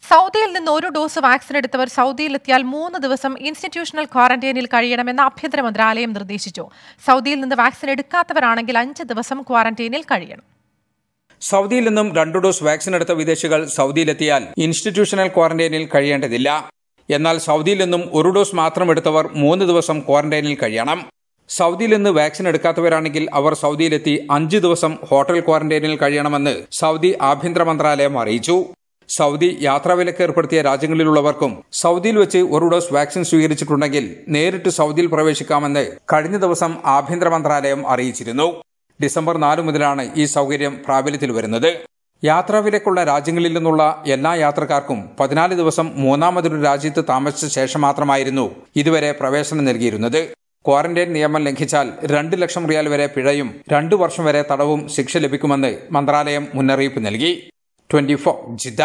സൗദിയിൽ നിന്ന് ഒരു ഡോസ് വാക്സിൻ എടുത്തവർ സൗദിയിലെത്തിയാൽ മൂന്ന് ദിവസം ഇൻസ്റ്റിറ്റ്യൂഷണൽ ക്വാറന്റൈനിൽ കഴിയണമെന്ന് ആഭ്യന്തര മന്ത്രാലയം നിർദ്ദേശിച്ചു സൗദിയിൽ നിന്ന് വാക്സിൻ എടുക്കാത്തവരാണെങ്കിൽ അഞ്ച് ദിവസം ക്വാറന്റൈനിൽ കഴിയണം സൗദിയിൽ നിന്നും രണ്ടു ഡോസ് വാക്സിൻ എടുത്ത വിദേശികൾ സൗദിയിലെത്തിയാൽ ഇൻസ്റ്റിറ്റ്യൂഷണൽ ക്വാറന്റൈനിൽ കഴിയേണ്ടതില്ല എന്നാൽ സൗദിയിൽ നിന്നും ഒരു ഡോസ് മാത്രം എടുത്തവർ മൂന്ന് ദിവസം ക്വാറന്റൈനിൽ കഴിയണം സൗദിയിൽ നിന്ന് വാക്സിൻ എടുക്കാത്തവരാണെങ്കിൽ അവർ സൗദിയിലെത്തി അഞ്ച് ദിവസം ഹോട്ടൽ ക്വാറന്റൈനിൽ കഴിയണമെന്ന് സൗദി ആഭ്യന്തര മന്ത്രാലയം അറിയിച്ചു സൗദി യാത്രാവിലക്ക് ഏർപ്പെടുത്തിയ രാജ്യങ്ങളിലുള്ളവർക്കും സൗദിയിൽ വെച്ച് ഒരു ഡോസ് വാക്സിൻ സ്വീകരിച്ചിട്ടുണ്ടെങ്കിൽ നേരിട്ട് സൗദിയിൽ പ്രവേശിക്കാമെന്ന് കഴിഞ്ഞ ദിവസം ആഭ്യന്തര മന്ത്രാലയം അറിയിച്ചിരുന്നു ഡിസംബർ നാല് മുതലാണ് ഈ സൗകര്യം പ്രാബല്യത്തിൽ വരുന്നത് യാത്രാവിലക്കുള്ള രാജ്യങ്ങളിൽ നിന്നുള്ള എല്ലാ യാത്രക്കാർക്കും പതിനാല് ദിവസം മൂന്നാമതൊരു രാജ്യത്ത് താമസിച്ച ശേഷം മാത്രമായിരുന്നു ഇതുവരെ പ്രവേശനം നൽകിയിരുന്നത് ക്വാറന്റൈൻ നിയമം ലംഘിച്ചാൽ രണ്ട് ലക്ഷം റിയാൽ വരെ പിഴയും രണ്ടു വർഷം വരെ തടവും ശിക്ഷ ലഭിക്കുമെന്ന് മന്ത്രാലയം മുന്നറിയിപ്പ് നൽകി ട്വന്റി ഫോർ ജിദ്ദ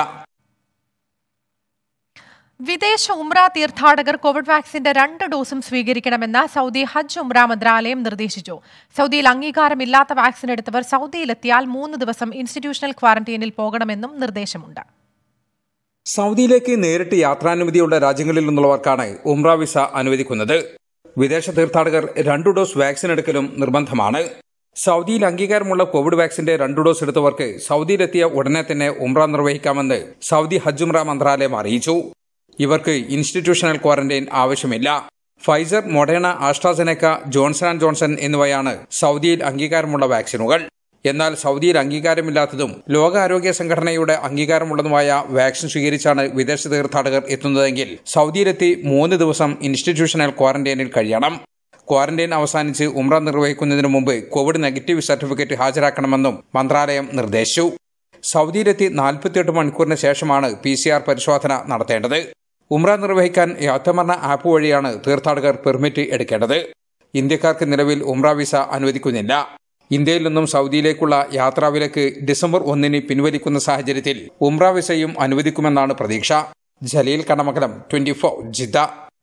വിദേശ ഉംറ തീർത്ഥാടകർ കോവിഡ് വാക്സിന്റെ രണ്ട് ഡോസും സ്വീകരിക്കണമെന്ന് സൗദി ഹജ്ജ് ഉംറ മന്ത്രാലയം നിർദ്ദേശിച്ചു സൗദിയിൽ അംഗീകാരമില്ലാത്ത വാക്സിൻ എടുത്തവർ സൗദിയിലെത്തിയാൽ മൂന്ന് ദിവസം ഇൻസ്റ്റിറ്റ്യൂഷണൽ ക്വാറന്റൈനിൽ പോകണമെന്നും നിർദ്ദേശമുണ്ട് സൗദിയിലേക്ക് നേരിട്ട് യാത്രാനുമതിയുള്ള രാജ്യങ്ങളിൽ നിന്നുള്ളവർക്കാണ് ഉംറ വിസ അനുവദിക്കുന്നത് വിദേശ തീർത്ഥാടകർ രണ്ടു ഡോസ് വാക്സിൻ എടുക്കലും നിർബന്ധമാണ് സൗദിയിൽ അംഗീകാരമുള്ള കോവിഡ് വാക്സിന്റെ രണ്ടു ഡോസ് എടുത്തവർക്ക് സൗദിയിലെത്തിയ ഉടനെ തന്നെ ഉംറ നിർവഹിക്കാമെന്ന് സൗദി ഹജ്ജ് ഉംറ മന്ത്രാലയം അറിയിച്ചു ഇവർക്ക് ഇൻസ്റ്റിറ്റ്യൂഷണൽ ക്വാറന്റൈൻ ആവശ്യമില്ല Pfizer Moderna AstraZeneca Johnson and Johnson എന്നിവയാണ് സൗദിയിൽ അംഗീകാരമുള്ള വാക്സിനുകൾ എന്നാൽ സൗദിയിൽ അംഗീകാരമില്ലാത്തതും ലോകാരോഗ്യ സംഘടനയുടെ അംഗീകാരമുള്ളതുമായ വാക്സിൻ സ്വീകരിച്ചാണ് വിദേശ തീർത്ഥാടകർ എത്തുന്നതെങ്കിൽ സൗദിയിലെത്തി മൂന്ന് ദിവസം ഇൻസ്റ്റിറ്റ്യൂഷണൽ ക്വാറന്റൈനിൽ കഴിയണം ക്വാറന്റൈൻ അവസാനിച്ച് ഉംറ നിർവഹിക്കുന്നതിന് മുമ്പ് കോവിഡ് നെഗറ്റീവ് സർട്ടിഫിക്കറ്റ് ഹാജരാക്കണമെന്നും മന്ത്രാലയം നിർദ്ദേശിച്ചു സൗദിയിലെത്തി നാൽപ്പത്തിയെട്ട് മണിക്കൂറിന് ശേഷമാണ് പി സി ആർ പരിശോധന നടത്തേണ്ടത് ഉംറ നിർവഹിക്കാൻ യാത്രമരണ ആപ്പ് വഴിയാണ് തീർത്ഥാടകർ പെർമിറ്റ് എടുക്കേണ്ടത് ഇന്ത്യക്കാർക്ക് നിലവിൽ ഉംറ വിസ അനുവദിക്കുന്നില്ല ഇന്ത്യയിൽ നിന്നും സൗദിയിലേക്കുള്ള യാത്രാവിലക്ക് ഡിസംബർ ഒന്നിന് പിൻവലിക്കുന്ന സാഹചര്യത്തിൽ ഉംറ വിസയും അനുവദിക്കുമെന്നാണ് പ്രതീക്ഷ Jaleel Kadamakalam twenty four Jeddah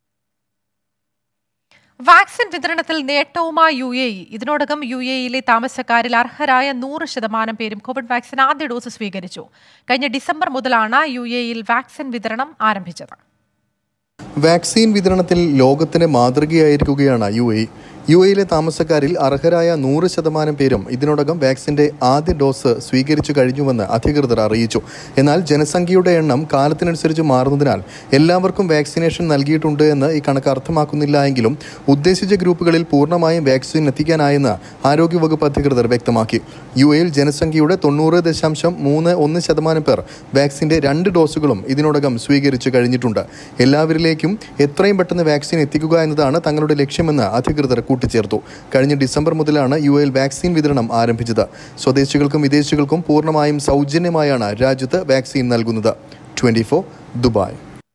vaccine വിതരണത്തിൽ നേട്ടവുമായി യു എ ഇ ഇതിനോടകം യു എ ഇയിലെ താമസക്കാരിൽ അർഹരായ നൂറ് ശതമാനം പേരും കോവിഡ് വാക്സിൻ ആദ്യ ഡോസ് സ്വീകരിച്ചു കഴിഞ്ഞ ഡിസംബർ മുതലാണ് യു എ ഇയിൽ വാക്സിൻ വിതരണം ആരംഭിച്ചത് വാക്സിൻ വിതരണത്തിൽ ലോകത്തിന് മാതൃകയായിരിക്കുകയാണ് യു എ യു എയിലെ താമസക്കാരിൽ അർഹരായ നൂറ് ശതമാനം പേരും ഇതിനോടകം വാക്സിന്റെ ആദ്യ ഡോസ് സ്വീകരിച്ചു കഴിഞ്ഞുവെന്ന് അധികൃതർ അറിയിച്ചു എന്നാൽ ജനസംഖ്യയുടെ എണ്ണം കാലത്തിനനുസരിച്ച് മാറുന്നതിനാൽ എല്ലാവർക്കും വാക്സിനേഷൻ നൽകിയിട്ടുണ്ട് എന്ന് ഈ കണക്ക് അർത്ഥമാക്കുന്നില്ല എങ്കിലും ഉദ്ദേശിച്ച ഗ്രൂപ്പുകളിൽ പൂർണ്ണമായും വാക്സിൻ എത്തിക്കാനായെന്ന് ആരോഗ്യവകുപ്പ് അധികൃതർ വ്യക്തമാക്കി യു എയിൽ ജനസംഖ്യയുടെ തൊണ്ണൂറ് ദശാംശം മൂന്ന് ഒന്ന് ശതമാനം പേർ വാക്സിന്റെ രണ്ട് ഡോസുകളും ഇതിനോടകം സ്വീകരിച്ചു കഴിഞ്ഞിട്ടുണ്ട് എല്ലാവരിലേക്കും എത്രയും പെട്ടെന്ന് വാക്സിൻ എത്തിക്കുക എന്നതാണ് തങ്ങളുടെ ലക്ഷ്യമെന്ന് അധികൃതർ കൂട്ടിച്ചേർത്തു കഴിഞ്ഞ ഡിസംബർ മുതലാണ് യു എയിൽ വാക്സിൻ വിതരണം ആരംഭിച്ചത് സ്വദേശികൾക്കും വിദേശികൾക്കും പൂർണ്ണമായും സൗജന്യമായാണ് രാജ്യത്ത് വാക്സിൻ നൽകുന്നത് ട്വന്റി ദുബായ്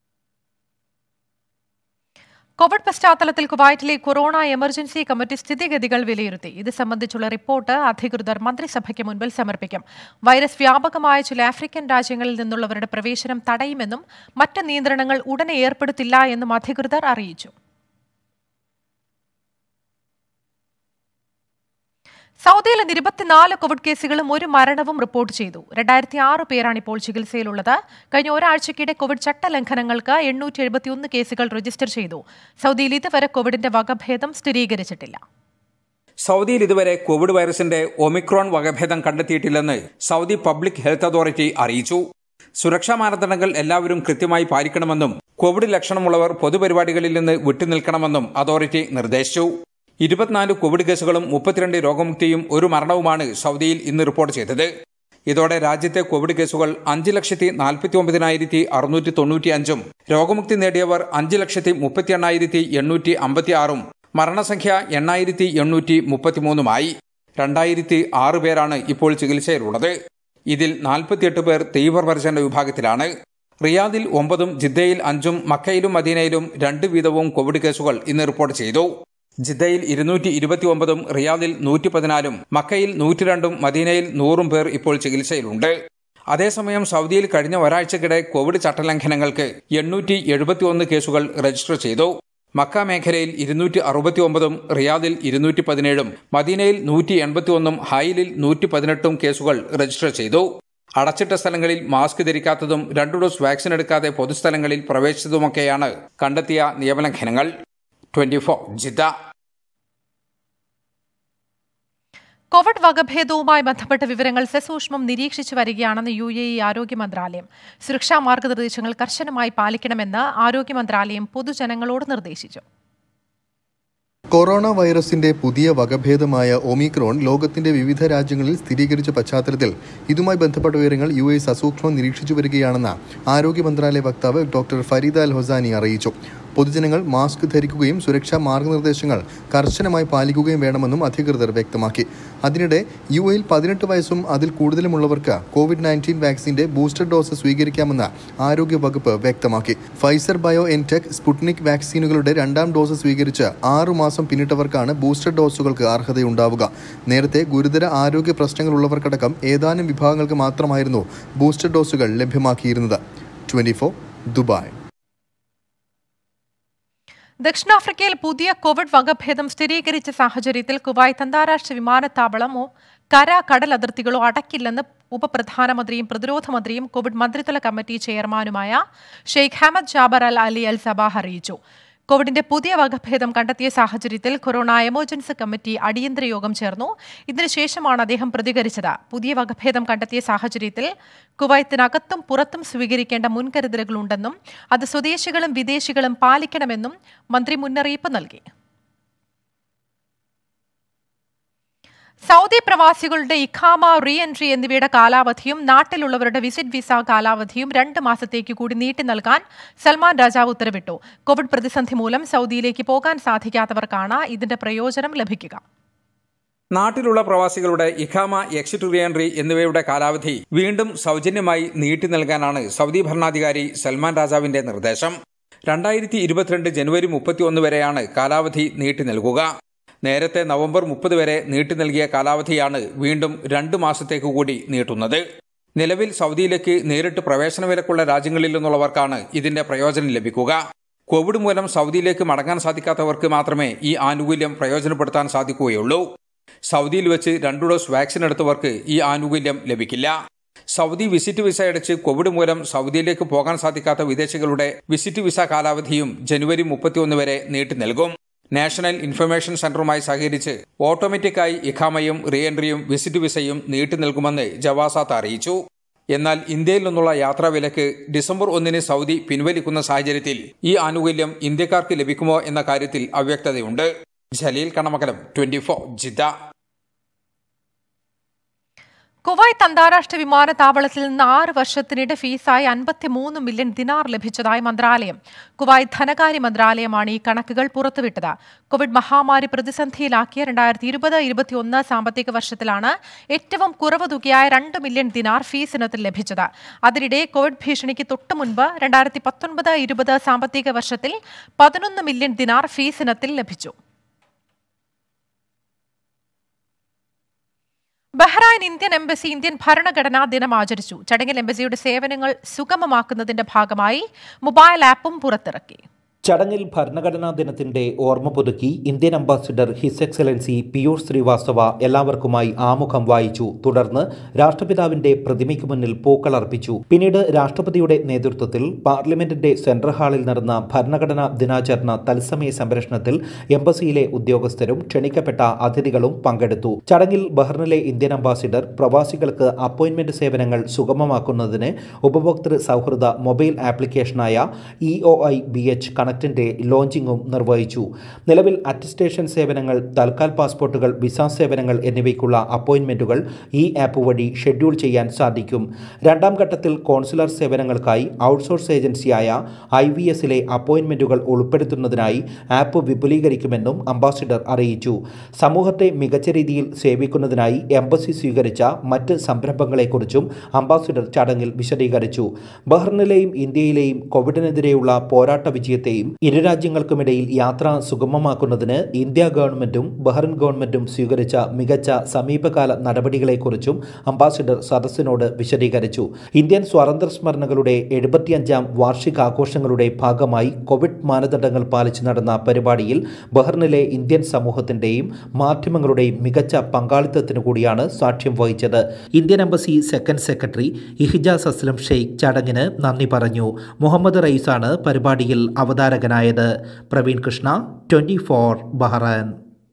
കോവിഡ് പശ്ചാത്തലത്തിൽ കുവൈറ്റിലെ കൊറോണ എമർജൻസി കമ്മിറ്റി സ്ഥിതിഗതികൾ വിലയിരുത്തി ഇത് സംബന്ധിച്ചുള്ള റിപ്പോർട്ട് അധികൃതർ മന്ത്രിസഭയ്ക്ക് മുൻപിൽ സമർപ്പിക്കും വൈറസ് വ്യാപകമായ ചില ആഫ്രിക്കൻ രാജ്യങ്ങളിൽ നിന്നുള്ളവരുടെ പ്രവേശനം തടയുമെന്നും മറ്റ് നിയന്ത്രണങ്ങൾ ഉടനെ ഏർപ്പെടുത്തില്ല എന്നും അധികൃതർ അറിയിച്ചു സൗദിയിൽ ഇന്ന് ഇരുപത്തിനാല് കോവിഡ് കേസുകളും ഒരു മരണവും റിപ്പോർട്ട് ചെയ്തു രണ്ടായിരത്തി ആറ് പേരാണ് ഇപ്പോൾ ചികിത്സയിലുള്ളത് കഴിഞ്ഞ ഒരാഴ്ചക്കിടെ കോവിഡ് ചട്ടലംഘനങ്ങൾക്ക് എണ്ണൂറ്റി എഴുപത്തിയൊന്ന് കേസുകൾ രജിസ്റ്റർ ചെയ്തു സൗദിയിൽ ഇതുവരെ കോവിഡിന്റെ വകഭേദം സ്ഥിരീകരിച്ചിട്ടില്ല സൗദിയിൽ ഇതുവരെ കോവിഡ് വൈറസിന്റെ ഒമിക്രോൺ വകഭേദം കണ്ടെത്തിയിട്ടില്ലെന്ന് സൗദി പബ്ലിക് ഹെൽത്ത് അതോറിറ്റി അറിയിച്ചു സുരക്ഷാ മാനദണ്ഡങ്ങൾ എല്ലാവരും കൃത്യമായി പാലിക്കണമെന്നും കോവിഡ് ലക്ഷണമുള്ളവർ പൊതുപരിപാടികളിൽ നിന്ന് വിട്ടുനിൽക്കണമെന്നും അതോറിറ്റി നിർദ്ദേശിച്ചു ഇരുപത്തിനാല് കോവിഡ് കേസുകളും മുപ്പത്തിരണ്ട് രോഗമുക്തിയും ഒരു മരണവുമാണ് സൗദിയിൽ ഇന്ന് റിപ്പോർട്ട് ചെയ്തത് ഇതോടെ രാജ്യത്തെ കോവിഡ് കേസുകൾ അഞ്ച് ലക്ഷത്തി നാൽപ്പത്തി ഒമ്പതിനായിരത്തി അറുന്നൂറ്റി തൊണ്ണൂറ്റി അഞ്ചും രോഗമുക്തി നേടിയവർ അഞ്ച് ലക്ഷത്തി മുപ്പത്തി എണ്ണായിരത്തി എണ്ണൂറ്റി അമ്പത്തി ആറും മരണസംഖ്യ എണ്ണായിരത്തി എണ്ണൂറ്റി മുപ്പത്തിമൂന്നുമായി രണ്ടായിരത്തി ആറ് പേരാണ് ഇപ്പോൾ ചികിത്സയിലുള്ളത് ഇതിൽ നാൽപ്പത്തിയെട്ട് പേർ തീവ്രപരിചരണ വിഭാഗത്തിലാണ് റിയാദിൽ ഒമ്പതും ജിദ്ദയിൽ അഞ്ചും മക്കയിലും മദീനയിലും രണ്ട് വീതവും കോവിഡ് കേസുകൾ ഇന്ന് റിപ്പോർട്ട് ചെയ്തു ജിദ്ദയിൽ ഇരുന്നൂറ്റി ഇരുപത്തി ഒമ്പതും റിയാദിൽ നൂറ്റി പതിനാലും മക്കയിൽ നൂറ്റിരണ്ടും മദീനയിൽ നൂറും പേർ ഇപ്പോൾ ചികിത്സയിലുണ്ട് അതേസമയം സൗദിയിൽ കഴിഞ്ഞ ഒരാഴ്ചക്കിടെ കോവിഡ് ചട്ടലംഘനങ്ങൾക്ക് എണ്ണൂറ്റി എഴുപത്തിയൊന്ന് കേസുകൾ രജിസ്റ്റർ ചെയ്തു മക്ക മേഖലയിൽ ഇരുന്നൂറ്റി അറുപത്തി ഒമ്പതും റിയാദിൽ ഇരുന്നൂറ്റി പതിനേഴും മദീനയിൽ നൂറ്റി എൺപത്തി ഒന്നും ഹൈലിൽ നൂറ്റി പതിനെട്ടും കേസുകൾ രജിസ്റ്റർ ചെയ്തു അടച്ചിട്ട സ്ഥലങ്ങളിൽ മാസ്ക് ധരിക്കാത്തതും രണ്ടു ഡോസ് വാക്സിൻ എടുക്കാതെ പൊതുസ്ഥലങ്ങളിൽ പ്രവേശിച്ചതുമൊക്കെയാണ് കണ്ടെത്തിയ നിയമലംഘനങ്ങൾ ട്വന്റി ഫോർ ജിദ്ദ കോവിഡ് വകഭേദവുമായി ബന്ധപ്പെട്ട വിവരങ്ങൾ സസൂക്ഷ്മം നിരീക്ഷിച്ചു വരികയാണെന്ന് യു എ ഇ ആരോഗ്യ മന്ത്രാലയം സുരക്ഷാ മാർഗനിർദ്ദേശങ്ങൾ കർശനമായി പാലിക്കണമെന്ന് ആരോഗ്യ മന്ത്രാലയം പൊതുജനങ്ങളോട് നിർദ്ദേശിച്ചു കൊറോണ വൈറസിന്റെ പുതിയ വകഭേദമായ ഒമിക്രോൺ ലോകത്തിന്റെ വിവിധ രാജ്യങ്ങളിൽ സ്ഥിരീകരിച്ച പശ്ചാത്തലത്തിൽ ഇതുമായി ബന്ധപ്പെട്ട വിവരങ്ങൾ യു എ സസൂക്ഷ്മം നിരീക്ഷിച്ചു വരികയാണെന്ന് ആരോഗ്യ മന്ത്രാലയ വക്താവ് ഡോക്ടർ ഫരീദ അൽ ഹൊസാനി അറിയിച്ചു പൊതുജനങ്ങൾ മാസ്ക് ധരിക്കുകയും സുരക്ഷാ മാർഗനിർദ്ദേശങ്ങൾ കർശനമായി പാലിക്കുകയും വേണമെന്നും അധികൃതർ വ്യക്തമാക്കി അതിനിടെ യു എയിൽ പതിനെട്ട് വയസ്സും അതിൽ കൂടുതലുമുള്ളവർക്ക് കോവിഡ് നയൻറ്റീൻ വാക്സിന്റെ ബൂസ്റ്റർ ഡോസ് സ്വീകരിക്കാമെന്ന് ആരോഗ്യ വകുപ്പ് വ്യക്തമാക്കി ഫൈസർ ബയോ എൻടെക് സ്പുട്നിക് വാക്സിനുകളുടെ രണ്ടാം ഡോസ് സ്വീകരിച്ച് ആറു മാസം പിന്നിട്ടവർക്കാണ് ബൂസ്റ്റർ ഡോസുകൾക്ക് അർഹതയുണ്ടാവുക നേരത്തെ ഗുരുതര ആരോഗ്യ പ്രശ്നങ്ങളുള്ളവർക്കടക്കം ഏതാനും വിഭാഗങ്ങൾക്ക് മാത്രമായിരുന്നു ബൂസ്റ്റർ ഡോസുകൾ ലഭ്യമാക്കിയിരുന്നത് ട്വന്റി ദുബായ് ദക്ഷിണാഫ്രിക്കയിൽ പുതിയ കോവിഡ് വകഭേദം സ്ഥിരീകരിച്ച സാഹചര്യത്തിൽ കുവൈത്ത് അന്താരാഷ്ട്ര വിമാനത്താവളമോ കര കടൽ അതിർത്തികളോ അടക്കില്ലെന്ന് ഉപപ്രധാനമന്ത്രിയും പ്രതിരോധ മന്ത്രിയും കോവിഡ് മന്ത്രിതല കമ്മിറ്റി ചെയർമാനുമായ Sheikh Hamad Jaber Al Ali Al Sabah അറിയിച്ചു കോവിഡിന്റെ പുതിയ വകഭേദം കണ്ടെത്തിയ സാഹചര്യത്തിൽ കൊറോണ എമർജൻസി കമ്മിറ്റി അടിയന്തര യോഗം ചേർന്നു ഇതിനുശേഷമാണ് അദ്ദേഹം പ്രതികരിച്ചത് പുതിയ വകഭേദം കണ്ടെത്തിയ സാഹചര്യത്തിൽ കുവൈത്തിനകത്തും പുറത്തും സ്വീകരിക്കേണ്ട മുൻകരുതലുകളുണ്ടെന്നും അത് സ്വദേശികളും വിദേശികളും പാലിക്കണമെന്നും മന്ത്രി മുന്നറിയിപ്പ് നൽകി സൗദി പ്രവാസികളുടെ ഇഖാമ റീ എൻട്രി എന്നിവയുടെ കാലാവധിയും നാട്ടിലുള്ളവരുടെ വിസിറ്റ് വിസ കാലാവധിയും രണ്ട് മാസത്തേക്ക് കൂടി നീട്ടി നൽകാൻ സൽമാൻ രാജാവ് ഉത്തരവിട്ടു കോവിഡ് പ്രതിസന്ധി മൂലം സൗദിയിലേക്ക് പോകാൻ സാധിക്കാത്തവർക്കാണ് ഇതിന്റെ പ്രയോജനം ലഭിക്കുക നാട്ടിലുള്ള പ്രവാസികളുടെ ഇഖാമ എക്സിറ്റ് റീ എൻട്രി എന്നിവയുടെ കാലാവധി വീണ്ടും സൗജന്യമായി നീട്ടി നൽകാനാണ് സൗദി ഭരണാധികാരി സൽമാൻ രാജാവിന്റെ നിർദ്ദേശം രണ്ടായിരത്തി ഇരുപത്തിരണ്ട് ജനുവരി മുപ്പത്തിയൊന്ന് വരെയാണ് കാലാവധി നീട്ടി നൽകുക നേരത്തെ നവംബർ മുപ്പത് വരെ നീട്ടി നൽകിയ കാലാവധിയാണ് വീണ്ടും രണ്ട് മാസത്തേക്ക് കൂടി നീട്ടുന്നത് നിലവിൽ സൗദിയിലേക്ക് നേരിട്ട് പ്രവേശന വിലക്കുള്ള രാജ്യങ്ങളിൽ നിന്നുള്ളവർക്കാണ് ഇതിന്റെ പ്രയോജനം ലഭിക്കുക കോവിഡ് മൂലം സൗദിയിലേക്ക് മടങ്ങാൻ സാധിക്കാത്തവർക്ക് മാത്രമേ ഈ ആനുകൂല്യം പ്രയോജനപ്പെടുത്താൻ സാധിക്കുകയുള്ളൂ സൗദിയിൽ വെച്ച് രണ്ടു ഡോസ് വാക്സിൻ എടുത്തവർക്ക് ഈ ആനുകൂല്യം ലഭിക്കില്ല സൗദി വിസിറ്റ് വിസ അടിച്ച് കോവിഡ് മൂലം സൗദിയിലേക്ക് പോകാൻ സാധിക്കാത്ത വിദേശികളുടെ വിസിറ്റ് വിസ കാലാവധിയും ജനുവരി മുപ്പത്തിയൊന്ന് വരെ നീട്ടി നൽകും നാഷണൽ ഇൻഫർമേഷൻ സെന്ററുമായി സഹകരിച്ച് ഓട്ടോമാറ്റിക്കായി ഇഖാമയും റീ എൻട്രിയും വിസിറ്റ് വിസയും നീട്ടി നൽകുമെന്ന് ജവാസാത്ത് അറിയിച്ചു എന്നാൽ ഇന്ത്യയിൽ നിന്നുള്ള യാത്രാ വിലക്ക് ഡിസംബർ ഒന്നിന് സൗദി പിൻവലിക്കുന്ന സാഹചര്യത്തിൽ ഈ ആനുകൂല്യം ഇന്ത്യക്കാർക്ക് ലഭിക്കുമോ എന്ന കാര്യത്തിൽ അവ്യക്തതയുണ്ട് Jaleel Kanamakalam twenty four Jeddah Kuwait അന്താരാഷ്ട്ര വിമാനത്താവളത്തിൽ നിന്ന് ആറ് വർഷത്തിനിടെ ഫീസായി അൻപത്തിമൂന്ന് മില്യൺ ദിനാർ ലഭിച്ചതായി മന്ത്രാലയം കുവൈത്ത് ധനകാര്യ മന്ത്രാലയമാണ് ഈ കണക്കുകൾ പുറത്തുവിട്ടത് കോവിഡ് മഹാമാരി പ്രതിസന്ധിയിലാക്കിയ രണ്ടായിരത്തി ഇരുപത് ഇരുപത്തിയൊന്ന് സാമ്പത്തിക വർഷത്തിലാണ് ഏറ്റവും കുറവ് തുകയായ രണ്ട് മില്യൺ ദിനാർ ഫീസ് ഇനത്തിൽ ലഭിച്ചത് അതിനിടെ കോവിഡ് ഭീഷണിക്ക് തൊട്ടു മുൻപ് രണ്ടായിരത്തി പത്തൊൻപത് ഇരുപത് സാമ്പത്തിക വർഷത്തിൽ പതിനൊന്ന് മില്യൺ ദിനാർ ഫീസ് ഇനത്തിൽ ലഭിച്ചു ബഹ്റൈൻ ഇന്ത്യൻ എംബസി ഇന്ത്യൻ ഭരണഘടനാ ദിനം ആചരിച്ചു ചടങ്ങിൽ എംബസിയുടെ സേവനങ്ങൾ സുഗമമാക്കുന്നതിന്റെ ഭാഗമായി മൊബൈൽ ആപ്പും പുറത്തിറക്കി ചടങ്ങിൽ ഭരണഘടനാ ദിനത്തിന്റെ ഓർമ്മ പുതുക്കി Indian ambassador his excellency Piyush Srivastava എല്ലാവർക്കുമായി ആമുഖം വായിച്ചു തുടർന്ന് രാഷ്ട്രപിതാവിന്റെ പ്രതിമയ്ക്ക് മുന്നിൽ പൂക്കളർപ്പിച്ചു പിന്നീട് രാഷ്ട്രപതിയുടെ നേതൃത്വത്തിൽ പാർലമെന്റിന്റെ സെൻട്രൽ ഹാളിൽ നടന്ന ഭരണഘടനാ ദിനാചരണ തത്സമയ സംരക്ഷണത്തിൽ എംബസിയിലെ ഉദ്യോഗസ്ഥരും ക്ഷണിക്കപ്പെട്ട അതിഥികളും പങ്കെടുത്തു ചടങ്ങിൽ ബഹ്റിനിലെ ഇന്ത്യൻ അംബാസിഡർ പ്രവാസികൾക്ക് അപ്പോയിന്റ്മെന്റ് സേവനങ്ങൾ സുഗമമാക്കുന്നതിന് ഉപഭോക്തൃ സൗഹൃദ മൊബൈൽ ആപ്ലിക്കേഷനായ E O I B H കണക്റ്റിന്റെ ലോഞ്ചിങ്ങും നിർവഹിച്ചു നിലവിൽ അറ്റസ്റ്റേഷൻ സേവനങ്ങൾ തൽക്കാൽ പാസ്പോർട്ടുകൾ വിസ സേവനങ്ങൾ എന്നിവയ്ക്കുള്ള അപ്പോയിന്റ്മെന്റുകൾ ഈ ആപ്പ് വഴി ഷെഡ്യൂൾ ചെയ്യാൻ സാധിക്കും രണ്ടാം ഘട്ടത്തിൽ കോൺസുലർ സേവനങ്ങൾക്കായി ഔട്ട്സോഴ്സ് ഏജൻസിയായ ഐ വി എസിലെ അപ്പോയിന്റ്മെന്റുകൾ ഉൾപ്പെടുത്തുന്നതിനായി ആപ്പ് വിപുലീകരിക്കുമെന്നും അംബാസിഡർ അറിയിച്ചു സമൂഹത്തെ മികച്ച രീതിയിൽ സേവിക്കുന്നതിനായി എംബസി സ്വീകരിച്ച മറ്റ് സംരംഭങ്ങളെക്കുറിച്ചും അംബാസിഡർ ചടങ്ങിൽ വിശദീകരിച്ചു ബഹ്റിനിലെയും ഇന്ത്യയിലെയും കോവിഡിനെതിരെയുള്ള പോരാട്ട വിജയത്തെയും വഴിയും ഇരു രാജ്യങ്ങൾക്കുമിടയിൽ യാത്ര സുഗമമാക്കുന്നതിന് ഇന്ത്യ ഗവൺമെന്റും ബഹ്റിൻ ഗവൺമെന്റും സ്വീകരിച്ച മികച്ച സമീപകാല നടപടികളെക്കുറിച്ചും അംബാസിഡർ സദസ്സിനോട് വിശദീകരിച്ചു ഇന്ത്യൻ സ്വാതന്ത്ര്യ സ്മരണകളുടെ എഴുപത്തിയഞ്ചാം വാർഷികാഘോഷങ്ങളുടെ ഭാഗമായി കോവിഡ് മാനദണ്ഡങ്ങൾ പാലിച്ചു നടന്ന പരിപാടിയിൽ ബഹ്റിനിലെ ഇന്ത്യൻ സമൂഹത്തിന്റെയും മാധ്യമങ്ങളുടെയും മികച്ച പങ്കാളിത്തത്തിനു കൂടിയാണ് സാക്ഷ്യം വഹിച്ചത് Indian embassy second secretary Ihijas Aslam Sheikh ചടങ്ങിന് നന്ദി പറഞ്ഞു മുഹമ്മദ് റയീസാണ് പരിപാടിയിൽ അവതാരകനായത് Praveen Krishna twenty four Bahrain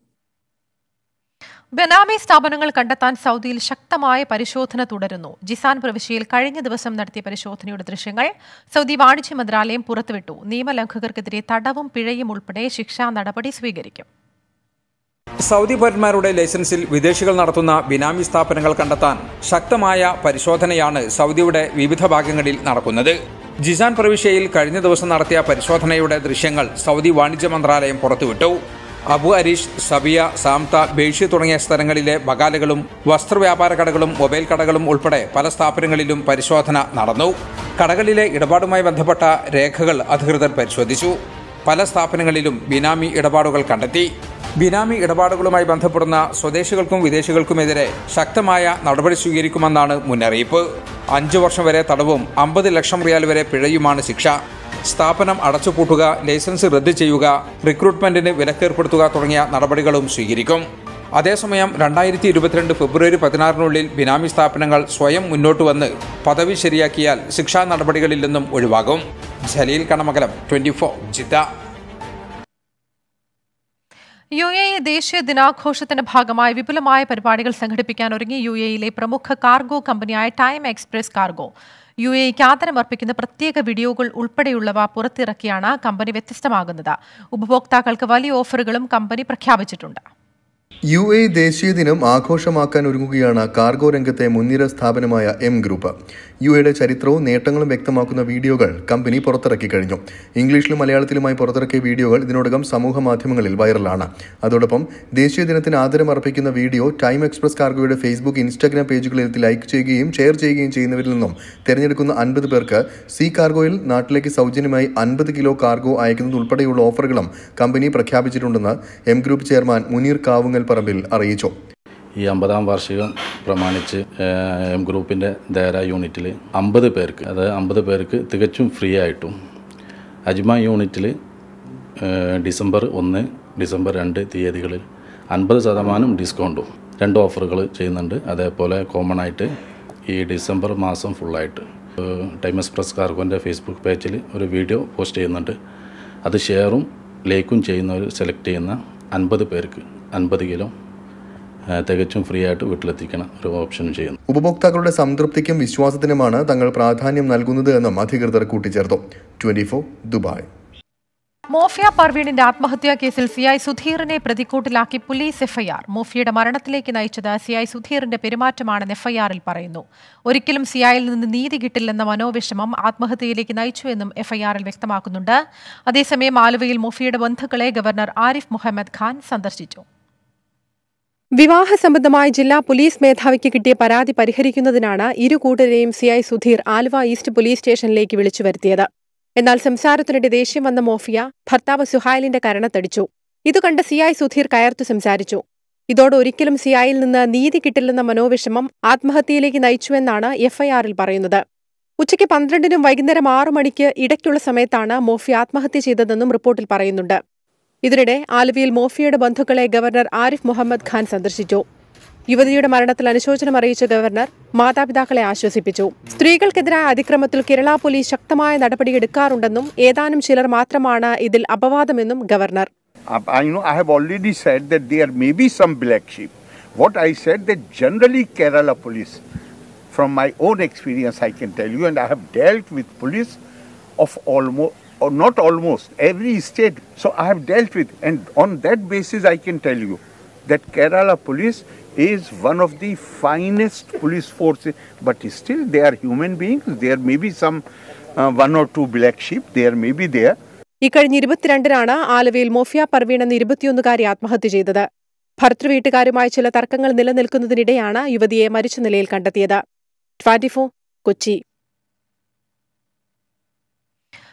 benami സ്ഥാപനങ്ങൾ കണ്ടെത്താൻ സൗദിയിൽ ശക്തമായ പരിശോധന തുടരുന്നു ജിസാൻ പ്രവിശ്യയിൽ കഴിഞ്ഞ ദിവസം നടത്തിയ പരിശോധനയുടെ ദൃശ്യങ്ങൾ സൗദി വാണിജ്യ മന്ത്രാലയം പുറത്തുവിട്ടു നിയമലംഘകർക്കെതിരെ തടവും പിഴയും ഉൾപ്പെടെ ശിക്ഷാ നടപടി സ്വീകരിക്കും സൗദി പൗരന്മാരുടെ ലൈസൻസിൽ വിദേശികൾ നടത്തുന്ന ബിനാമി സ്ഥാപനങ്ങൾ കണ്ടെത്താൻ ശക്തമായ പരിശോധനയാണ് സൗദിയുടെ വിവിധ ഭാഗങ്ങളിൽ നടക്കുന്നത് ജിസാൻ പ്രവിശ്യയിൽ കഴിഞ്ഞ ദിവസം നടത്തിയ പരിശോധനയുടെ ദൃശ്യങ്ങൾ സൗദി വാണിജ്യ മന്ത്രാലയം പുറത്തുവിട്ടു അബു അരീഷ് സബിയ സാംത ബേഷി തുടങ്ങിയ സ്ഥലങ്ങളിലെ ബകാലകളും വസ്ത്രവ്യാപാര കടകളും മൊബൈൽ കടകളും ഉൾപ്പെടെ പല സ്ഥാപനങ്ങളിലും പരിശോധന നടന്നു കടകളിലെ ഇടപാടുമായി ബന്ധപ്പെട്ട രേഖകൾ അധികൃതർ പരിശോധിച്ചു പല സ്ഥാപനങ്ങളിലും ബിനാമി ഇടപാടുകൾ കണ്ടെത്തി ബിനാമി ഇടപാടുകളുമായി ബന്ധപ്പെടുന്ന സ്വദേശികൾക്കും വിദേശികൾക്കുമെതിരെ ശക്തമായ നടപടി സ്വീകരിക്കുമെന്നാണ് മുന്നറിയിപ്പ് അഞ്ചു വർഷം വരെ തടവും അമ്പത് ലക്ഷം റിയാൽ വരെ പിഴയുമാണ് ശിക്ഷ സ്ഥാപനം അടച്ചുപൂട്ടുക ലൈസൻസ് റദ്ദ് ചെയ്യുക റിക്രൂട്ട്മെന്റിന് വിലക്കേർപ്പെടുത്തുക തുടങ്ങിയ നടപടികളും സ്വീകരിക്കും അതേസമയം രണ്ടായിരത്തി ഇരുപത്തിരണ്ട് ഫെബ്രുവരി പതിനാറിനുള്ളിൽ ബിനാമി സ്ഥാപനങ്ങൾ സ്വയം മുന്നോട്ട് വന്ന് പദവി ശരിയാക്കിയാൽ ശിക്ഷാ നടപടികളിൽ നിന്നും ഒഴിവാകും Jaleel Kanamakalam twenty four Jeddah U A E ദേശീയ ദിനാഘോഷത്തിന്റെ ഭാഗമായി വിപുലമായ പരിപാടികൾ സംഘടിപ്പിക്കാൻ ഒരുങ്ങി യു എയിലെ പ്രമുഖ കാർഗോ കമ്പനിയായ ടൈം എക്സ്പ്രസ് കാർഗോ യു എക്ക് ആദരമർപ്പിക്കുന്ന പ്രത്യേക വീഡിയോകൾ ഉൾപ്പെടെയുള്ളവ പുറത്തിറക്കിയാണ് കമ്പനി വ്യത്യസ്തമാകുന്നത് ഉപഭോക്താക്കൾക്ക് വലിയ ഓഫറുകളും കമ്പനി പ്രഖ്യാപിച്ചിട്ടുണ്ട് യു എ ദേശീയ ദിനം ആഘോഷമാക്കാൻ ഒരുങ്ങുകയാണ് കാർഗോ രംഗത്തെ മുൻനിര സ്ഥാപനമായ എം ഗ്രൂപ്പ് യു എയുടെ ചരിത്രവും നേട്ടങ്ങളും വ്യക്തമാക്കുന്ന വീഡിയോകൾ കമ്പനി പുറത്തിറക്കി കഴിഞ്ഞു ഇംഗ്ലീഷിലും മലയാളത്തിലുമായി പുറത്തിറക്കിയ വീഡിയോകൾ ഇതിനോടകം സമൂഹ മാധ്യമങ്ങളിൽ വൈറലാണ് അതോടൊപ്പം ദേശീയ ദിനത്തിന് ആദരം അർപ്പിക്കുന്ന വീഡിയോ ടൈം എക്സ്പ്രസ് കാർഗോയുടെ ഫേസ്ബുക്ക് ഇൻസ്റ്റാഗ്രാം പേജുകളിൽ ലൈക്ക് ചെയ്യുകയും ഷെയർ ചെയ്യുകയും ചെയ്യുന്നവരിൽ നിന്നും തിരഞ്ഞെടുക്കുന്ന അൻപത് പേർക്ക് സി കാർഗോയിൽ നാട്ടിലേക്ക് സൗജന്യമായി അൻപത് കിലോ കാർഗോ അയക്കുന്നത് ഉൾപ്പെടെയുള്ള ഓഫറുകളും കമ്പനി പ്രഖ്യാപിച്ചിട്ടുണ്ടെന്ന് M group chairman Muneer Kavungal Parambil അറിയിച്ചു ഈ അമ്പതാം വാർഷികം പ്രമാണിച്ച് ഏഹ്, എം ഗ്രൂപ്പിൻ്റെ ദേര യൂണിറ്റിൽ അമ്പത് പേർക്ക് അത് അമ്പത് പേർക്ക് തികച്ചും ഫ്രീ ആയിട്ടും അജ്മ യൂണിറ്റിൽ ഏഹ്, ഡിസംബർ ഒന്ന് ഡിസംബർ രണ്ട് തീയതികളിൽ അൻപത് ശതമാനം ഡിസ്കൗണ്ടും രണ്ട് ഓഫറുകൾ ചെയ്യുന്നുണ്ട് അതേപോലെ കോമൺ ആയിട്ട് ഈ ഡിസംബർ മാസം ഫുള്ളായിട്ട് ഏഹ്, ടൈം എക്സ്പ്രസ് കാർഗോൻ്റെ ഫേസ്ബുക്ക് പേജിൽ ഒരു വീഡിയോ പോസ്റ്റ് ചെയ്യുന്നുണ്ട് അത് ഷെയറും ലൈക്കും ചെയ്യുന്നവർ സെലക്ട് ചെയ്യുന്ന അൻപത് പേർക്ക് അൻപത് കിലോ ആ, തികച്ചും ഫ്രീ ആയിട്ട് വീട്ടിലെത്തിക്കണം ഒരു ഓപ്ഷനും ചെയ്യുന്നു ഉപഭോക്താക്കളുടെ സംതൃപ്തിക്കും വിശ്വാസത്തിനുമാണ് തങ്ങൾ പ്രാധാന്യം നൽകുന്നത് എന്നും അധികൃതർ കൂട്ടിച്ചേർത്തു ട്വന്റി ദുബായ് മോഫിയ പർവീണിന്റെ ആത്മഹത്യാ കേസിൽ സിഐ സുധീറിനെ പ്രതിക്കൂട്ടിലാക്കി പോലീസ് എഫ്ഐആർ മോഫിയയുടെ മരണത്തിലേക്ക് നയിച്ചത് സിഐ സുധീറിന്റെ പെരുമാറ്റമാണെന്ന് എഫ്ഐആറിൽ പറയുന്നു ഒരിക്കലും സിഐയിൽ നിന്ന് നീതി കിട്ടില്ലെന്ന മനോവിഷമം ആത്മഹത്യയിലേക്ക് നയിച്ചു എന്നും എഫ്ഐആറിൽ വ്യക്തമാക്കുന്നുണ്ട് അതേസമയം ആലുവയിൽ മോഫിയയുടെ ബന്ധുക്കളെ ഗവർണർ ആരിഫ് മുഹമ്മദ് ഖാൻ സന്ദർശിച്ചു വിവാഹ സംബന്ധമായി ജില്ലാ പോലീസ് മേധാവിക്ക് കിട്ടിയ പരാതി പരിഹരിക്കുന്നതിനാണ് ഇരു കൂട്ടരെയും CI Sudheer Aluva east police സ്റ്റേഷനിലേക്ക് വിളിച്ചു വരുത്തിയത് എന്നാൽ സംസാരത്തിനിടെ ദേഷ്യം വന്ന മോഫിയ ഭർത്താവ് സുഹൈലിന്റെ കരണത്തടിച്ചു ഇത് കണ്ട് സിഐ സുധീർ കയർത്തു സംസാരിച്ചു ഇതോടെ ഒരിക്കലും സിഐയിൽ നിന്ന് നീതി കിട്ടില്ലെന്ന മനോവിഷമം ആത്മഹത്യയിലേക്ക് നയിച്ചുവെന്നാണ് എഫ്ഐആറിൽ പറയുന്നത് ഉച്ചയ്ക്ക് പന്ത്രണ്ടിനും വൈകുന്നേരം ആറു മണിക്ക് ഇടയ്ക്കുള്ള സമയത്താണ് മോഫി ആത്മഹത്യ ചെയ്തതെന്നും റിപ്പോർട്ടിൽ പറയുന്നുണ്ട് ഇതിനിടെ ആലുവയിൽ മോഫിയയുടെ ബന്ധുക്കളെ ഗവർണർ ആരിഫ് മുഹമ്മദ് ഖാൻ സന്ദർശിച്ചു യുവതിയുടെ മരണത്തിൽ അനുശോചനം അറിയിച്ച ഗവർണർ മാതാപിതാക്കളെ ആശ്വസിപ്പിച്ചു സ്ത്രീകൾക്കെതിരായ അതിക്രമത്തിൽ കേരള പോലീസ് ശക്തമായ നടപടിയെടുക്കാറുണ്ടെന്നും ഏതാനും ചിലർ മാത്രമാണ് ഇതിൽ അപവാദമെന്നും governor Uh, I know I have already said that there may be some black sheep. What I said that generally Kerala police, from my own experience, I can tell you, and I have dealt with police of almost, or not almost, every state. So I have dealt with, and on that basis, I can tell you that Kerala police is one of the finest police forces, but still they are human beings. There may be some uh, one or two black sheep, there may be there. ഇക്കഴിഞ്ഞ ഇരുപത്തിരണ്ടിനാണ് ആലുവയിൽ മോഫിയ പർവീൺ എന്ന ഇരുപത്തിയൊന്നുകാരി ആത്മഹത്യ ചെയ്തത് ഭർത്തൃ വീട്ടുകാരുമായി ചില തർക്കങ്ങൾ നിലനിൽക്കുന്നതിനിടെയാണ് യുവതിയെ മരിച്ച നിലയിൽ കണ്ടെത്തിയത് ട്വന്റി കൊച്ചി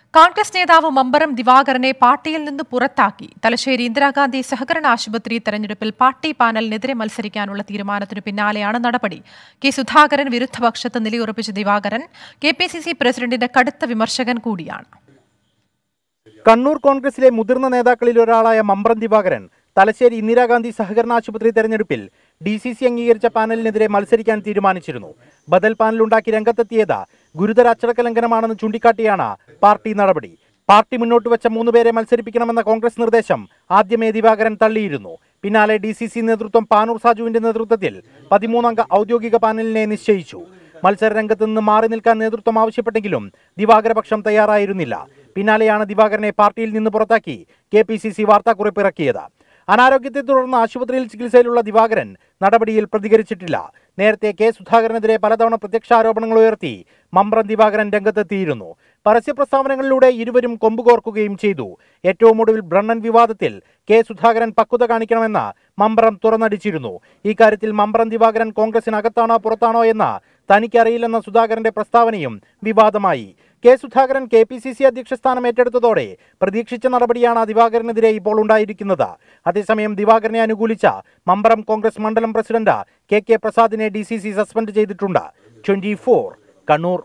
കോൺഗ്രസ് നേതാവ് മമ്പറം ദിവാകരനെ പാർട്ടിയിൽ നിന്ന് പുറത്താക്കി തലശ്ശേരി ഇന്ദിരാഗാന്ധി സഹകരണ ആശുപത്രി തെരഞ്ഞെടുപ്പിൽ പാർട്ടി പാനലിനെതിരെ മത്സരിക്കാനുള്ള തീരുമാനത്തിനു പിന്നാലെയാണ് നടപടി കെ സുധാകരൻ വിരുദ്ധപക്ഷത്ത് നിലയുറപ്പിച്ച Divakaran K P C C പ്രസിഡന്റിന്റെ കടുത്ത വിമർശകൻ കൂടിയാണ് കണ്ണൂർ കോൺഗ്രസിലെ മുതിർന്ന നേതാക്കളിൽ ഒരാളായ മമ്പ്രം ദിവാകരൻ തലശ്ശേരി ഇന്ദിരാഗാന്ധി സഹകരണ ആശുപത്രി തെരഞ്ഞെടുപ്പിൽ ഡി സി സി അംഗീകരിച്ച പാനലിനെതിരെ മത്സരിക്കാൻ തീരുമാനിച്ചിരുന്നു ബദൽ പാനലുണ്ടാക്കി രംഗത്തെത്തിയത് ഗുരുതര അച്ചടക്ക ലംഘനമാണെന്ന് ചൂണ്ടിക്കാട്ടിയാണ് പാർട്ടി നടപടി പാർട്ടി മുന്നോട്ട് വെച്ച മൂന്നുപേരെ മത്സരിപ്പിക്കണമെന്ന കോൺഗ്രസ് നിർദ്ദേശം ആദ്യമേ ദിവാകരൻ തള്ളിയിരുന്നു പിന്നാലെ ഡി സി സി നേതൃത്വം പാനൂർ സാജുവിന്റെ നേതൃത്വത്തിൽ പതിമൂന്നംഗ ഔദ്യോഗിക പാനലിനെ നിശ്ചയിച്ചു മത്സരരംഗത്ത് നിന്ന് മാറി നിൽക്കാൻ നേതൃത്വം ആവശ്യപ്പെട്ടെങ്കിലും ദിവാകരപക്ഷം തയ്യാറായിരുന്നില്ല പിന്നാലെയാണ് ദിവാകരനെ പാർട്ടിയിൽ നിന്ന് പുറത്താക്കി കെ പി സി സി വാർത്താക്കുറിപ്പ് ഇറക്കിയത് അനാരോഗ്യത്തെ തുടർന്ന് ആശുപത്രിയിൽ ചികിത്സയിലുള്ള ദിവാകരൻ നടപടിയിൽ പ്രതികരിച്ചിട്ടില്ല നേരത്തെ കെ സുധാകരനെതിരെ പലതവണ പ്രത്യക്ഷാരോപണങ്ങൾ ഉയർത്തി മമ്പ്രം ദിവാകരൻ രംഗത്തെത്തിയിരുന്നു പരസ്യ പ്രസ്താവനകളിലൂടെ ഇരുവരും കൊമ്പുകോർക്കുകയും ചെയ്തു ഏറ്റവും ഒടുവിൽ ബ്രണ്ണൻ വിവാദത്തിൽ കെ സുധാകരൻ പക്വത കാണിക്കണമെന്ന് മമ്പ്രം തുറന്നടിച്ചിരുന്നു ഇക്കാര്യത്തിൽ മമ്പ്രം ദിവാകരൻ കോൺഗ്രസിനകത്താണോ പുറത്താണോ എന്ന് തനിക്കറിയില്ലെന്ന സുധാകരന്റെ പ്രസ്താവനയും വിവാദമായി K Sudhakaran K P C C അധ്യക്ഷ സ്ഥാനം ഏറ്റെടുത്തതോടെ പ്രതീക്ഷിച്ച നടപടിയാണ് ദിവാകരനെതിരെ ഇപ്പോൾ ഉണ്ടായിരിക്കുന്നത് അതേസമയം ദിവാകരനെ അനുകൂലിച്ച മമ്പറം കോൺഗ്രസ് മണ്ഡലം പ്രസിഡന്റ് കെ കെ പ്രസാദിനെ ഡി സി സി സസ്പെൻഡ് ചെയ്തിട്ടുണ്ട് ട്വന്റി ഫോർ കണ്ണൂർ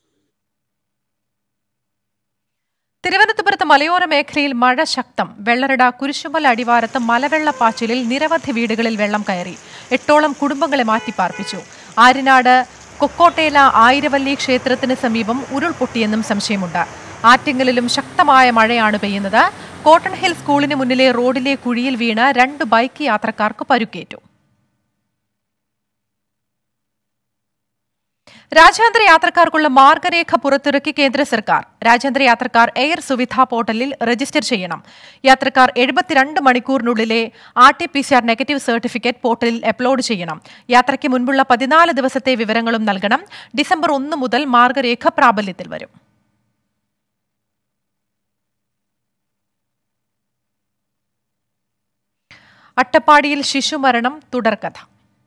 തിരുവനന്തപുരത്ത് മലയോര മേഖലയിൽ മഴ ശക്തം വെള്ളറട കുരിശുമല അടിവാരത്ത് മലവെള്ളപ്പാച്ചിലിൽ നിരവധി വീടുകളിൽ വെള്ളം കയറി എട്ടോളം കുടുംബങ്ങളെ മാറ്റിപ്പാർപ്പിച്ചു ആര്യനാട് കൊക്കോട്ടേല ആയിരവല്ലി ക്ഷേത്രത്തിന് സമീപം ഉരുൾപൊട്ടിയെന്നും സംശയമുണ്ട് ആറ്റിങ്ങലിലും ശക്തമായ മഴയാണ് പെയ്യുന്നത് കോട്ടൺ ഹിൽ സ്കൂളിന് മുന്നിലെ റോഡിലെ കുഴിയിൽ വീണ് രണ്ട് ബൈക്ക് യാത്രക്കാർക്ക് പരുക്കേറ്റു രാജ്യാന്തര യാത്രക്കാർക്കുള്ള മാർഗരേഖ പുറത്തിറക്കി കേന്ദ്ര സർക്കാർ രാജ്യാന്തര യാത്രക്കാർ എയർ സുവിധ പോർട്ടലിൽ രജിസ്റ്റർ ചെയ്യണം യാത്രക്കാർ എഴുപത്തിരണ്ട് മണിക്കൂറിനുള്ളിലെ R T P C R negative certificate പോർട്ടലിൽ അപ്ലോഡ് ചെയ്യണം യാത്രയ്ക്ക് മുൻപുള്ള പതിനാല് ദിവസത്തെ വിവരങ്ങളും നൽകണം ഡിസംബർ ഒന്ന് മുതൽ മാർഗരേഖ പ്രാബല്യത്തിൽ വരും അട്ടപ്പാടിയിൽ ശിശുമരണം തുടർക്കഥ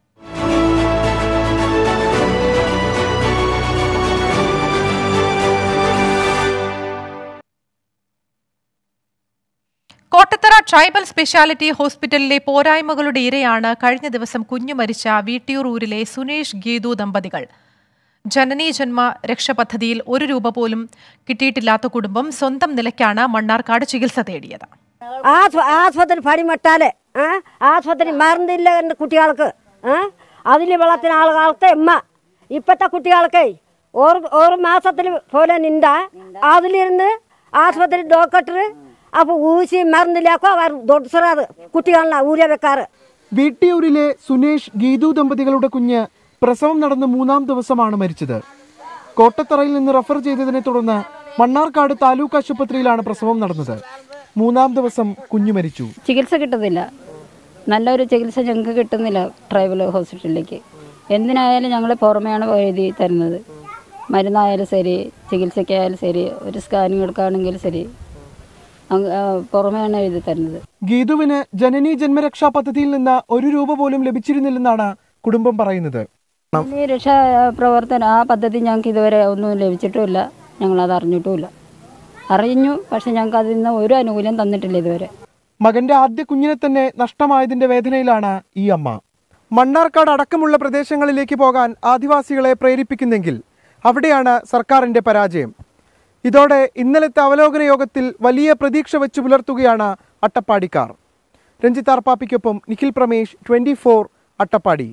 കോട്ടത്തറ ട്രൈബൽ സ്പെഷ്യാലിറ്റി ഹോസ്പിറ്റലിലെ പോരായ്മകളുടെ ഇരയാണ് കഴിഞ്ഞ ദിവസം കുഞ്ഞു മരിച്ച വീട്ടിയൂർ ഊരിലെ സുനേഷ് ഗീതു ദമ്പതികൾ ജനനീ ജന്മ രക്ഷ പദ്ധതിയിൽ ഒരു രൂപ പോലും കിട്ടിയിട്ടില്ലാത്ത കുടുംബം സ്വന്തം നിലയ്ക്കാണ് മണ്ണാർക്കാട് ചികിത്സ തേടിയത് ആസ്പ- ആസ്പത്രി പണിമട്ടാല് ആ ആസ്പത്രി മരുന്നില്ല എൻ്റെ കുട്ടികൾക്ക് ആ അതിൽ വെള്ളത്തിന് ആളുകൾക്ക് ഉമ്മ ഇപ്പോഴത്തെ കുട്ടികൾക്ക് ഒരു ഒരു മാസത്തിൽ പോലെ നിന്താ അതിലിരുന്ന് ആസ്പത്രി ഡോക്ടർ അപ്പോൾ ഊശി മരുന്നില്ലാക്കോ അവർ ദൊഡ്സറാത് കുട്ടികളെ ഊര വെക്കാറ് വീട്ടിയൂരിലെ സുനേഷ് ഗീതു ദമ്പതികളുടെ കുഞ്ഞ് പ്രസവം നടന്ന് മൂന്നാം ദിവസമാണ് മരിച്ചത് കോട്ടത്തറയിൽ നിന്ന് റഫർ ചെയ്തതിനെ തുടർന്ന് മണ്ണാർക്കാട് താലൂക്ക് ആശുപത്രിയിലാണ് പ്രസവം നടന്നത് മൂന്നാം ദിവസം കുഞ്ഞു മരിച്ചു ചികിത്സ കിട്ടുന്നില്ല നല്ലൊരു ചികിത്സ ഞങ്ങൾക്ക് കിട്ടുന്നില്ല ട്രൈബൽ ഹോസ്പിറ്റലിലേക്ക് എന്തിനായാലും ഞങ്ങൾ പുറമെയാണ് എഴുതി തരുന്നത് മരുന്നായാലും ശരി ചികിത്സയ്ക്കായാലും ശരി ഒരു സ്കാനിങ് എടുക്കുകയാണെങ്കിൽ ശരി അങ്ങ്, ആ, പുറമെയാണ് എഴുതി തരുന്നത് ഗീതുവിന് ജനനി ജന്മരക്ഷാ പദ്ധതിയിൽ നിന്ന് ഒരു രൂപ പോലും ലഭിച്ചിരുന്നില്ലെന്നാണ് കുടുംബം പറയുന്നത് ഈ രക്ഷാ പ്രവർത്തനം ആ പദ്ധതി ഞങ്ങൾക്ക് ഇതുവരെ ഒന്നും ലഭിച്ചിട്ടുമില്ല ഞങ്ങളത് അറിഞ്ഞിട്ടുമില്ല അറിഞ്ഞു പക്ഷെ ഞങ്ങൾക്ക് അതിൽ നിന്ന് ഒരു ആനുകൂല്യം തന്നിട്ടില്ല ഇതുവരെ മകന്റെ ആദ്യ കുഞ്ഞിനെ തന്നെ നഷ്ടമായതിന്റെ വേദനയിലാണ് ഈ അമ്മ മണ്ണാർക്കാട് അടക്കമുള്ള പ്രദേശങ്ങളിലേക്ക് പോകാൻ ആദിവാസികളെ പ്രേരിപ്പിക്കുന്നെങ്കിൽ അവിടെയാണ് സർക്കാരിന്റെ പരാജയം ഇതോടെ ഇന്നലത്തെ അവലോകന യോഗത്തിൽ വലിയ പ്രതീക്ഷ വെച്ചു പുലർത്തുകയാണ് അട്ടപ്പാടിക്കാർ രഞ്ജിത്ത് ആർപ്പാപ്പിക്കൊപ്പം നിഖിൽ പ്രമേഷ് ട്വന്റി അട്ടപ്പാടി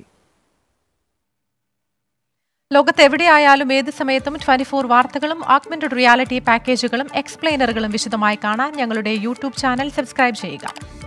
ലോകത്ത് എവിടെയായാലും ഏത് സമയത്തും ട്വന്റി ഫോർ വാർത്തകളും ആഗ്മെന്റഡ് റിയാലിറ്റി പാക്കേജുകളും എക്സ്പ്ലെയിനറുകളും വിശദമായി കാണാൻ ഞങ്ങളുടെ യൂട്യൂബ് ചാനൽ സബ്സ്ക്രൈബ് ചെയ്യുക